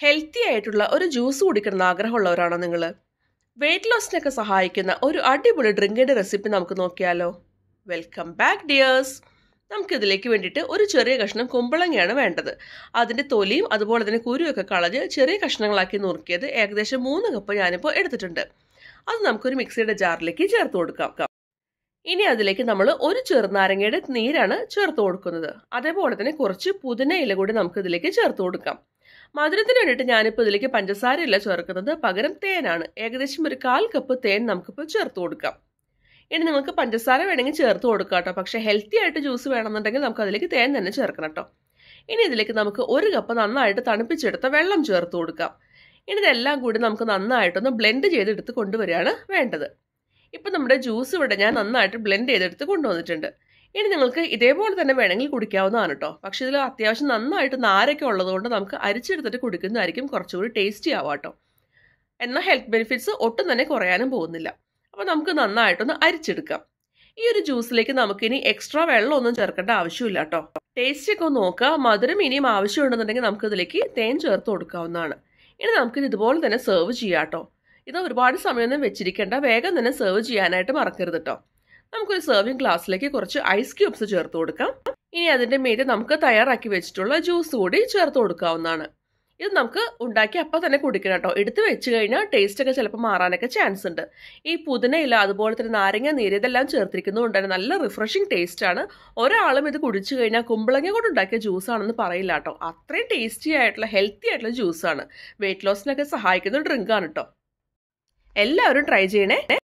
healthy ആയിട്ടുള്ള ഒരു juice കുടിക്കണം ആഗ്രഹമുള്ളവരാണോ നിങ്ങൾ വെയിറ്റ് ലോസിനൊക്കെ സഹായിക്കുന്ന ഒരു അടിപൊളി ഡ്രിങ്കിൻ്റെ റെസിപ്പി നമുക്ക് നോക്കിയാലോ വെൽക്കം ബാക്ക് ഡിയേഴ്സ് നമുക്കിതിലേക്ക് വേണ്ടിയിട്ട് ഒരു ചെറിയ കഷ്ണം കുമ്പളങ്ങയാണ് വേണ്ടത് അതിൻ്റെ തൊലിയും അതുപോലെ തന്നെ കുരുവൊക്കെ കളഞ്ഞ് ചെറിയ കഷ്ണങ്ങളാക്കി നുറുക്കിയത് ഏകദേശം മൂന്ന് കപ്പ് ഞാനിപ്പോൾ എടുത്തിട്ടുണ്ട് അത് നമുക്കൊരു മിക്സിയുടെ ജാറിലേക്ക് ചേർത്ത് കൊടുക്കാം ഇനി അതിലേക്ക് നമ്മൾ ഒരു ചെറുനാരങ്ങയുടെ നീരാണ് ചേർത്ത് കൊടുക്കുന്നത് അതേപോലെ തന്നെ കുറച്ച് പുതിന ഇല കൂടി നമുക്ക് ഇതിലേക്ക് ചേർത്ത് കൊടുക്കാം മധുരത്തിന് വേണ്ടിയിട്ട് ഞാനിപ്പോൾ ഇതിലേക്ക് പഞ്ചസാരയില്ല ചേർക്കുന്നത് പകരം തേനാണ് ഏകദേശം ഒരു കാൽ കപ്പ് തേൻ നമുക്കിപ്പോൾ ചേർത്ത് കൊടുക്കാം ഇനി നിങ്ങൾക്ക് പഞ്ചസാര വേണമെങ്കിൽ ചേർത്ത് കൊടുക്കാം കേട്ടോ പക്ഷേ ഹെൽത്തി ആയിട്ട് ജ്യൂസ് വേണമെന്നുണ്ടെങ്കിൽ നമുക്ക് അതിലേക്ക് തേൻ തന്നെ ചേർക്കണം കേട്ടോ ഇനി ഇതിലേക്ക് നമുക്ക് ഒരു കപ്പ് നന്നായിട്ട് തണുപ്പിച്ചെടുത്ത വെള്ളം ചേർത്ത് കൊടുക്കാം ഇനി ഇതെല്ലാം കൂടി നമുക്ക് നന്നായിട്ടൊന്ന് ബ്ലെൻഡ് ചെയ്തെടുത്ത് കൊണ്ടുവരികയാണ് വേണ്ടത് ഇപ്പം നമ്മുടെ ജ്യൂസ് ഇവിടെ ഞാൻ നന്നായിട്ട് ബ്ലെൻഡ് ചെയ്തെടുത്ത് കൊണ്ടുവന്നിട്ടുണ്ട് ഇനി നിങ്ങൾക്ക് ഇതേപോലെ തന്നെ വേണമെങ്കിൽ കുടിക്കാവുന്നതാണ് കേട്ടോ പക്ഷേ ഇതിൽ അത്യാവശ്യം നന്നായിട്ട് നാരൊക്കെ ഉള്ളതുകൊണ്ട് നമുക്ക് അരിച്ചെടുത്തിട്ട് കുടിക്കുന്നതായിരിക്കും കുറച്ചുകൂടി ടേസ്റ്റി ആവാം കേട്ടോ എന്നാൽ ഹെൽത്ത് ബെനിഫിറ്റ്സ് ഒട്ടും തന്നെ കുറയാനും പോകുന്നില്ല അപ്പോൾ നമുക്ക് നന്നായിട്ടൊന്ന് അരിച്ചെടുക്കാം ഈ ഒരു ജ്യൂസിലേക്ക് നമുക്കിനി എക്സ്ട്രാ വെള്ളമൊന്നും ചേർക്കേണ്ട ആവശ്യമില്ല കേട്ടോ ടേസ്റ്റ് ഒക്കെ ഒന്ന് നോക്കുക മധുരം ഇനിയും ആവശ്യമുണ്ടെന്നുണ്ടെങ്കിൽ നമുക്കിതിലേക്ക് തേൻ ചേർത്ത് കൊടുക്കാവുന്നതാണ് ഇനി നമുക്കിത് ഇതുപോലെ തന്നെ സെർവ് ചെയ്യാം കേട്ടോ ഇത് ഒരുപാട് സമയമൊന്നും വെച്ചിരിക്കേണ്ട വേഗം തന്നെ സെർവ് ചെയ്യാനായിട്ട് മറക്കരുത് കേട്ടോ നമുക്കൊരു സെർവിങ് ഗ്ലാസ്സിലേക്ക് കുറച്ച് ഐസ് ക്യൂബ്സ് ചേർത്ത് കൊടുക്കാം ഇനി അതിൻ്റെ മീതെ നമുക്ക് തയ്യാറാക്കി വെച്ചിട്ടുള്ള ജ്യൂസ് കൂടി ചേർത്ത് കൊടുക്കാവുന്നതാണ് ഇത് നമുക്ക് ഉണ്ടാക്കി അപ്പം തന്നെ കുടിക്കണം കേട്ടോ എടുത്ത് വെച്ച് കഴിഞ്ഞാൽ ടേസ്റ്റ് ഒക്കെ ചിലപ്പോൾ മാറാനൊക്കെ ചാൻസ് ഉണ്ട് ഈ പുതിനയില അതുപോലെ തന്നെ നാരങ്ങ നീര് ഇതെല്ലാം ചേർത്തിരിക്കുന്നതുകൊണ്ട് തന്നെ നല്ല റിഫ്രഷിങ് ടേസ്റ്റ് ആണ് ഒരാളും ഇത് കുടിച്ചു കഴിഞ്ഞാൽ കുമ്പളങ്ങ കൊണ്ട് ഉണ്ടാക്കിയ ജ്യൂസ് ആണെന്ന് പറയില്ല കേട്ടോ അത്രയും ടേസ്റ്റി ആയിട്ടുള്ള ഹെൽത്തി ആയിട്ടുള്ള ജ്യൂസാണ് വെയിറ്റ് ലോസിനൊക്കെ സഹായിക്കുന്ന ഡ്രിങ്ക് ആണ് കേട്ടോ എല്ലാവരും ട്രൈ ചെയ്യണേ